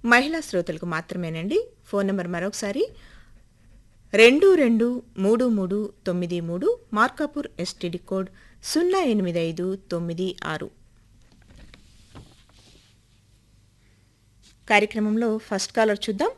మహిళా శ్రోతలకు మాత్రమేనండి ఫోన్ నెంబర్ మరొకసారి రెండు రెండు మూడు మూడు తొమ్మిది మూడు మార్కాపూర్ ఎస్టీడీ కోడ్ సున్నా ఎనిమిది ఐదు తొమ్మిది ఆరు కార్యక్రమంలో ఫస్ట్ కాలర్ చూద్దాం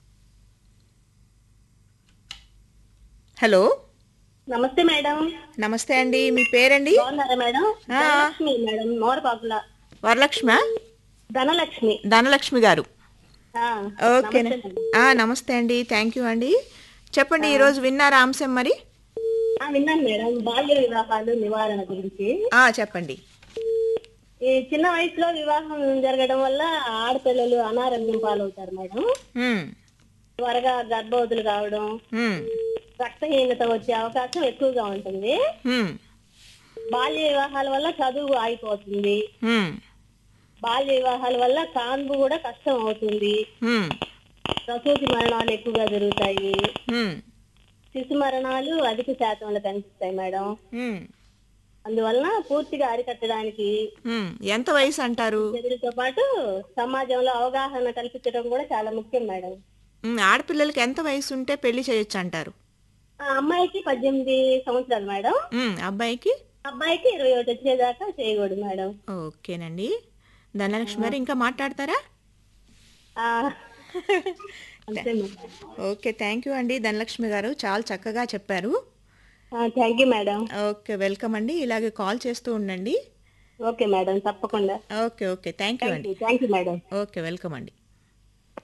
హలో నమస్తే మేడం నమస్తే అండి మీ పేరండి బాగున్నారా మేడం ఆ. ధనలక్ష్మి మేడం మోరపాకుల వరలక్ష్మ ధనలక్ష్మి ధనలక్ష్మి గారు ఆ, ఓకే నమస్తే మేడం. ఆ, నమస్తే అండి థ్యాంక్ యూ అండి చెప్పండి ఈరోజు విన్నారా అంశం మరి ఆ, విన్నాను మేడం బాల్య వివాహాలు నివారణ గురించి ఆ, చెప్పండి ఈ చిన్న వయసులో వివాహం జరగడం వల్ల ఆడపిల్లలు అనారోగ్యం పాలవుతారు మేడం హ్మ్, త్వరగా గర్భవతులు కావడం హ్మ్, రక్తహీనత వచ్చే అవకాశం ఎక్కువగా ఉంటుంది హ్మ్, బాల్య వివాహాల వల్ల చదువు ఆగిపోతుంది హ్మ్, బాల్య వివాహాల వల్ల కాన్పు కూడా కష్టం అవుతుంది హ్మ్, ప్రసూతి మరణాలు ఎక్కువగా జరుగుతాయి హ్మ్, శిశు మరణాలు అధిక శాతంలో కనిపిస్తాయి మేడం హ్మ్, అందువలన పూర్తిగా అరికట్టడానికి హ్మ్. ఎంత వయసు అంటారు చర్యలతో పాటు సమాజంలో అవగాహన కల్పించడం కూడా చాలా ముఖ్యం మేడం హ్మ్, ఆడపిల్లలకి ఎంత వయసు ఉంటే పెళ్లి చేయొచ్చు అంటారు ఆ అమ్మాయికి పద్దెనిమిది సంవత్సరాలు మేడం హ్మ్, అబ్బాయికి అబ్బాయికి ఇరవై ఒకటి వచ్చేదాకా చేయకూడదు మేడం ఓకేనండి ధనలక్ష్మి గారు ఇంకా మాట్లాడతారా ఆ, అంతే మేడం ఓకే థ్యాంక్ యూ అండి ధనలక్ష్మి గారు చాలా చక్కగా చెప్పారు thank you madam okay welcome అండి ఇలాగే కాల్ చేస్తూ ఉండండి ఓకే మేడం తప్పకుండా okay okay thank you thank అండి you thank you madam okay welcome అండి